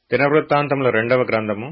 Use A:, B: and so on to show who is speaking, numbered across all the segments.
A: దినవృత్తాంతముల రెండవ గ్రంథము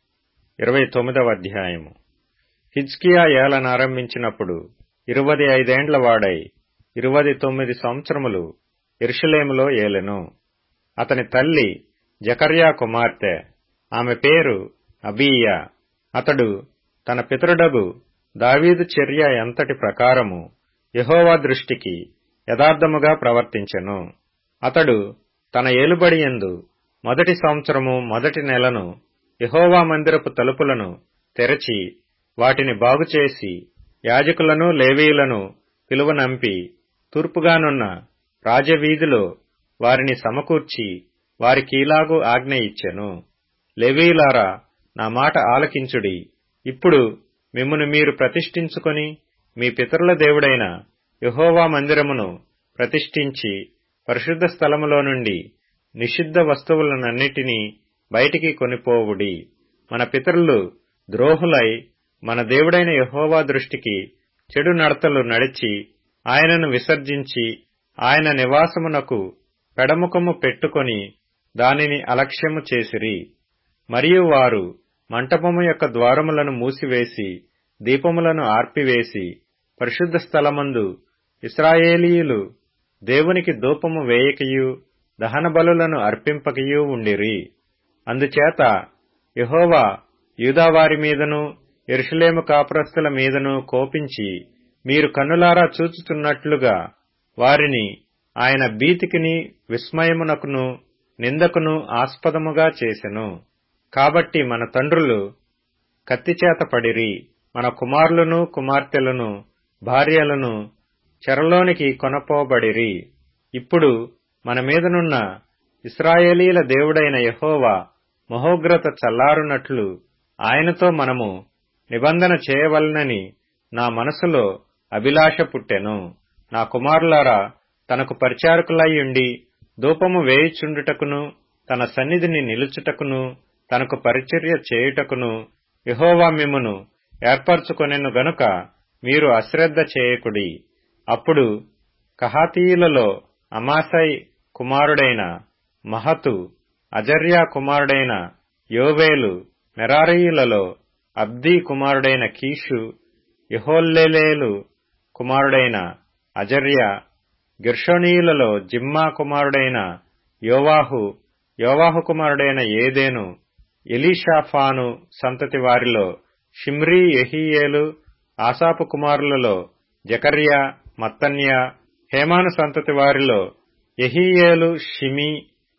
A: ఇరవై తొమ్మిదవ అధ్యాయము హిజ్కియా ఏలనారంభించినప్పుడు ఇరువది ఐదేండ్ల వాడై ఇరువది తొమ్మిది సంవత్సరములు ఎరుషలేములో ఏలెను అతని తల్లి జకర్యా కుమార్తె ఆమె పేరు అబీయా అతడు తన పితరుడగు దావీదు చర్య ఎంతటి ప్రకారము యహోవా దృష్టికి యథార్థముగా ప్రవర్తించెను అతడు తన ఏలుబడి ఎందు మొదటి సంవత్సరము మొదటి నెలను యహోవా మందిరపు తలుపులను తెరచి వాటిని బాగుచేసి యాజకులను లేవీయులను పిలువనంపి తూర్పుగానున్న రాజవీధిలో వారిని సమకూర్చి వారికీలాగు ఆజ్ఞ ఇచ్చెను లేవీయులారా నా మాట ఆలకించుడి ఇప్పుడు మిమ్మును మీరు ప్రతిష్ఠించుకొని మీ పితరుల దేవుడైన యహోవా మందిరమును ప్రతిష్ఠించి పరిశుద్ధ స్థలములో నుండి నిషిద్ధ వస్తువులనన్నిటినీ బయటికి కొనిపోవుడి మన పితరులు ద్రోహులై మన దేవుడైన యహోవా దృష్టికి చెడు నడతలు నడిచి ఆయనను విసర్జించి ఆయన నివాసమునకు పెడముఖము పెట్టుకొని దానిని అలక్ష్యము చేసిరి మరియు వారు మంటపము యొక్క ద్వారములను మూసివేసి దీపములను ఆర్పివేసి పరిశుద్ధ స్థలమందు ఇస్రాయేలీయులు దేవునికి ధూపము వేయకయు దహన బలులను అర్పింపకయూ ఉండిరి అందుచేత యహోవా యూదావారి మీదను ఎరుషలేము కాపురస్తుల మీదను కోపించి మీరు కన్నులారా చూచుతున్నట్లుగా వారిని ఆయన భీతికిని విస్మయమునకును నిందకును ఆస్పదముగా చేసెను కాబట్టి మన తండ్రులు కత్తిచేత పడిరి మన కుమారులను కుమార్తెలను భార్యలను చెరలోనికి కొనపోబడిరి ఇప్పుడు మన మీదనున్న ఇస్రాయేలీల దేవుడైన యహోవా మహోగ్రత చల్లారునట్లు ఆయనతో మనము నిబంధన చేయవలనని నా మనసులో అభిలాష పుట్టెను నా కుమారులారా తనకు పరిచారకులయ్యుండి ధూపము వేయుచుండుటకును తన సన్నిధిని నిలుచుటకును తనకు పరిచర్య చేయుటకును యహోవా మిమ్మును ఏర్పరచుకొనెను గనుక మీరు అశ్రద్ధ చేయకుడి అప్పుడు కహాతీయులలో అమాసై కుమారుడైన మహతు అజర్యా కుమారుడైన యోవేలు మెరారీయులలో అబ్దీ కుమారుడైన కీషు యహోల్లెలేలు కుమారుడైన అజర్య గిర్షోనీయులలో జిమ్మా కుమారుడైన యోవాహు యోవాహు కుమారుడైన ఏదేను ఎలీషాఫాను సంతతి వారిలో షిమ్రీ ఎహీయేలు ఆసాపు కుమారులలో జకర్యా మత్తన్య హేమాను సంతతి వారిలో ఎహీయేలు షిమి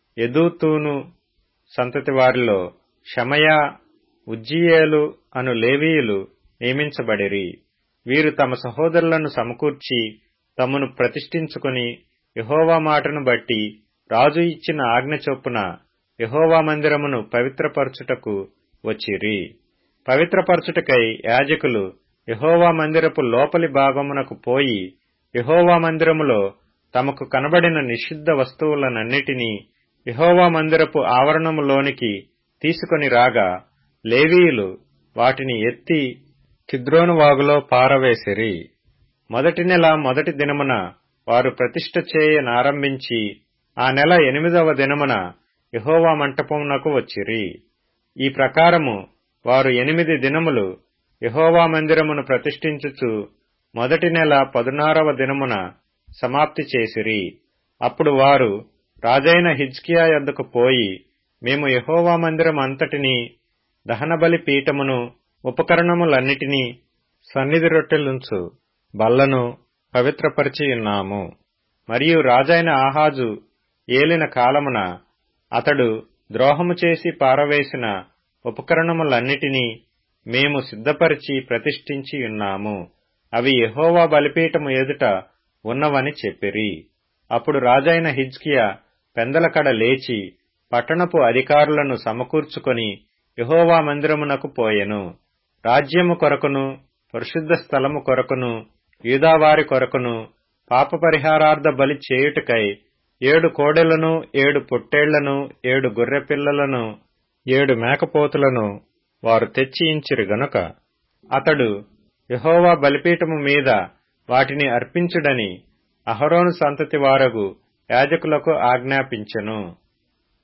A: ఎదూతూను సంతతి వారిలో షమయా ఉజ్జియేలు అను లేవీయులు నియమించబడిరి వీరు తమ సహోదరులను సమకూర్చి తమను ప్రతిష్ఠించుకుని యహోవా మాటను బట్టి రాజు ఇచ్చిన ఆజ్ఞ చొప్పున యహోవా మందిరమును పవిత్రపరచుటకు వచ్చిరి పవిత్రపరచుటకై యాజకులు యహోవా మందిరపు లోపలి భాగమునకు పోయి యహోవా మందిరములో తమకు కనబడిన నిషిద్ధ వస్తువులనన్నిటినీ యహోవా మందిరపు ఆవరణములోనికి తీసుకొని రాగా లేవీయులు వాటిని ఎత్తి కిద్రోను వాగులో పారవేసిరి మొదటి నెల మొదటి దినమున వారు ప్రతిష్ఠ చేయనారంభించి ఆ నెల ఎనిమిదవ దినమున యహోవా మంటపమునకు వచ్చిరి ఈ ప్రకారము వారు ఎనిమిది దినములు యహోవా మందిరమును ప్రతిష్ఠించుచు మొదటి నెల పదునారవ దినమున సమాప్తి చేసిరి అప్పుడు వారు రాజైన హిజ్కియా యొద్దకు పోయి మేము యహోవా మందిరం అంతటినీ దహనబలి పీఠమును ఉపకరణములన్నిటినీ సన్నిధి రొట్టెలుంచు బల్లను పవిత్రపరిచి ఉన్నాము మరియు రాజైన ఆహాజు ఏలిన కాలమున అతడు ద్రోహము చేసి పారవేసిన ఉపకరణములన్నిటినీ మేము సిద్ధపరిచి ప్రతిష్ఠించి ఉన్నాము అవి యహోవా బలిపీఠము ఎదుట ఉన్నవని చెప్పిరి అప్పుడు రాజైన హిజ్కియా పెందలకడ లేచి పట్టణపు అధికారులను సమకూర్చుకొని యహోవా మందిరమునకు పోయెను రాజ్యము కొరకును పరిశుద్ధ స్థలము కొరకును యూదావారి కొరకును పాప పరిహారార్థ బలి చేయుటకై ఏడు కోడెలను ఏడు పొట్టేళ్లను ఏడు గొర్రెపిల్లలను ఏడు మేకపోతులను వారు తెచ్చియించిరు గనుక అతడు యహోవా బలిపీఠము మీద వాటిని అర్పించుడని అహరోను సంతతి వారగు యాజకులకు ఆజ్ఞాపించెను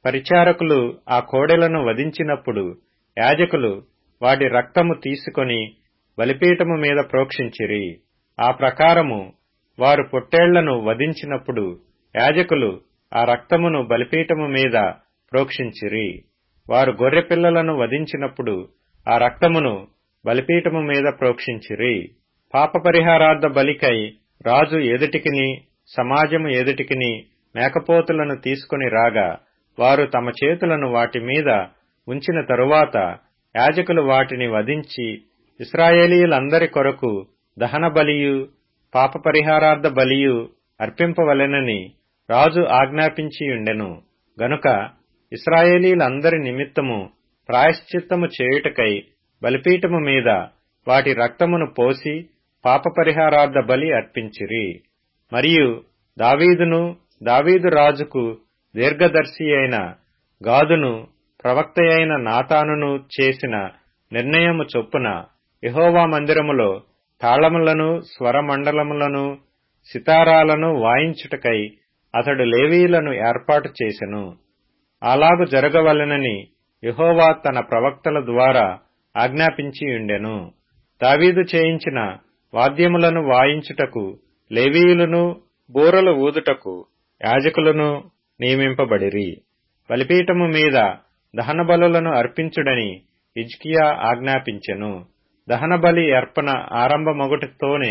A: పరిచారకులు ఆ కోడెలను వధించినప్పుడు యాజకులు వాటి రక్తము తీసుకొని బలిపీఠము మీద ప్రోక్షించిరి ఆ ప్రకారము వారు పొట్టేళ్లను వధించినప్పుడు యాజకులు ఆ రక్తమును బలిపీఠము మీద ప్రోక్షించిరి వారు గొర్రె పిల్లలను వధించినప్పుడు ఆ రక్తమును బలిపీఠము మీద ప్రోక్షించిరి పాప పరిహారార్థ బలికై రాజు ఎదుటికిని సమాజము ఎదుటికిని మేకపోతులను తీసుకుని రాగా వారు తమ చేతులను వాటి మీద ఉంచిన తరువాత యాజకులు వాటిని వధించి ఇస్రాయేలీలందరి కొరకు దహన బలియు పాప పరిహారార్థ బలియు అర్పింపవలెనని రాజు ఆజ్ఞాపించియుండెను గనుక ఇస్రాయేలీలందరి నిమిత్తము ప్రాయశ్చిత్తము చేయుటకై బలిపీఠము మీద వాటి రక్తమును పోసి పాప పరిహారార్థ బలి అర్పించిరి మరియు దావీదును దావీదు రాజుకు దీర్ఘదర్శి అయిన గాదును ప్రవక్తయైన నాతానును చేసిన నిర్ణయము చొప్పున యహోవా మందిరములో తాళములను స్వరమండలములను సితారాలను వాయించుటకై అతడు లేవీలను ఏర్పాటు చేసెను అలాగు జరగవలెనని యహోవా తన ప్రవక్తల ద్వారా ఆజ్ఞాపించియుండెను దావీదు చేయించిన వాద్యములను వాయించుటకు లేవీయులను బూరలు ఊదుటకు యాజకులను నియమింపబడిరి బలిపీఠము మీద దహనబలులను అర్పించుడని హిజ్కియా ఆజ్ఞాపించెను దహనబలి అర్పణ ఆరంభమొగటితోనే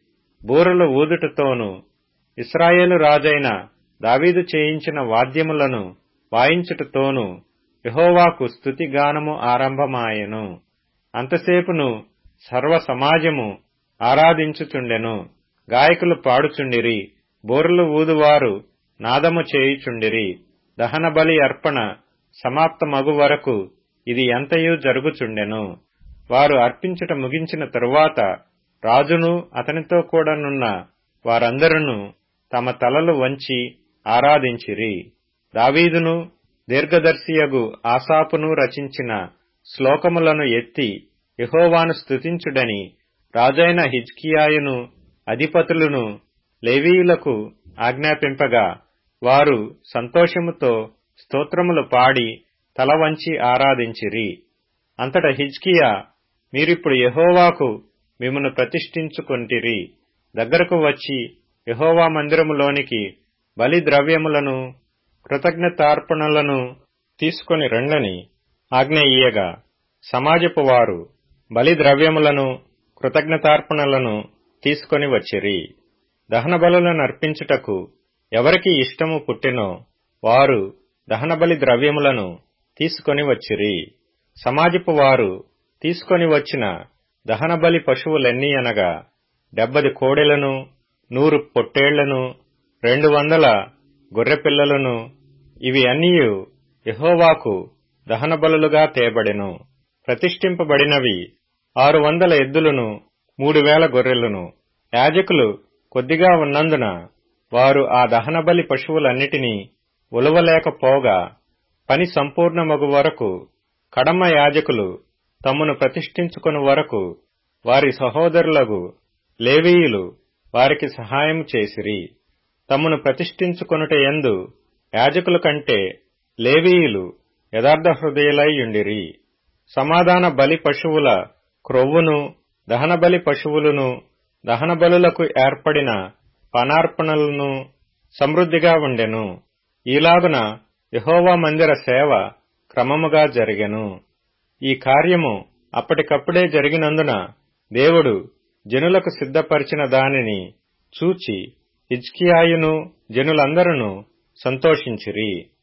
A: బూరలు ఊదుటతోనూ ఇస్రాయేలు రాజైన దావీదు చేయించిన వాద్యములను వాయించుటతోనూ యహోవాకు స్థుతిగానము ఆరంభమాయెను అంతసేపును సర్వ సమాజము ఆరాధించుచుండెను గాయకులు పాడుచుండిరి బోర్లు ఊదువారు నాదము చేయుచుండిరి దహన బలి అర్పణ సమాప్తమగు వరకు ఇది ఎంతయూ జరుగుచుండెను వారు అర్పించుట ముగించిన తరువాత రాజును అతనితో కూడానున్న వారందరూ తమ తలలు వంచి ఆరాధించిరి దావీదును దీర్ఘదర్శియగు ఆసాపును రచించిన శ్లోకములను ఎత్తి యహోవాను స్తుతించుడని రాజైన హిజ్కియాయును అధిపతులను లేవీయులకు ఆజ్ఞాపింపగా వారు సంతోషముతో స్తోత్రములు పాడి తల వంచి ఆరాధించిరి అంతట హిజ్కియా మీరిప్పుడు యహోవాకు మిమ్మను ప్రతిష్ఠించుకొంటిరి దగ్గరకు వచ్చి యహోవా మందిరములోనికి బలి ద్రవ్యములను కృతజ్ఞతార్పణలను తీసుకొని రండని ఆజ్ఞ ఇయ్యగా సమాజపు వారు బలి ద్రవ్యములను కృతజ్ఞతార్పణలను తీసుకొని వచ్చిరి దహన బలులను అర్పించుటకు ఎవరికి ఇష్టము పుట్టెనో వారు దహనబలి ద్రవ్యములను తీసుకొని వచ్చిరి సమాజపు వారు తీసుకొని వచ్చిన దహనబలి పశువులెన్ని అనగా డెబ్బది కోడెలను నూరు పొట్టేళ్లను రెండు వందల గొర్రెపిల్లలను ఇవి అన్నీయు యహోవాకు దహనబలులుగా తేబడెను ప్రతిష్ఠింపబడినవి ఆరు వందల ఎద్దులను మూడు వేల గొర్రెలను యాజకులు కొద్దిగా ఉన్నందున వారు ఆ దహనబలి పశువులన్నిటినీ ఉలవలేకపోగా పని సంపూర్ణమగు వరకు కడమ యాజకులు తమ్మును ప్రతిష్ఠించుకుని వరకు వారి సహోదరులకు లేవీయులు వారికి సహాయం చేసిరి తమ్మును ప్రతిష్ఠించుకొనుట ఎందు యాజకుల కంటే లేవీయులు యథార్థ హృదయులైయుండిరి సమాధాన బలి పశువుల క్రొవ్వును దహనబలి పశువులను దహనబలులకు ఏర్పడిన పనార్పణలను సమృద్ధిగా ఉండెను ఈలాగున యహోవా మందిర సేవ క్రమముగా జరిగెను ఈ కార్యము అప్పటికప్పుడే జరిగినందున దేవుడు జనులకు సిద్ధపరిచిన దానిని చూచి హిజ్కియాయును జనులందరూ సంతోషించిరి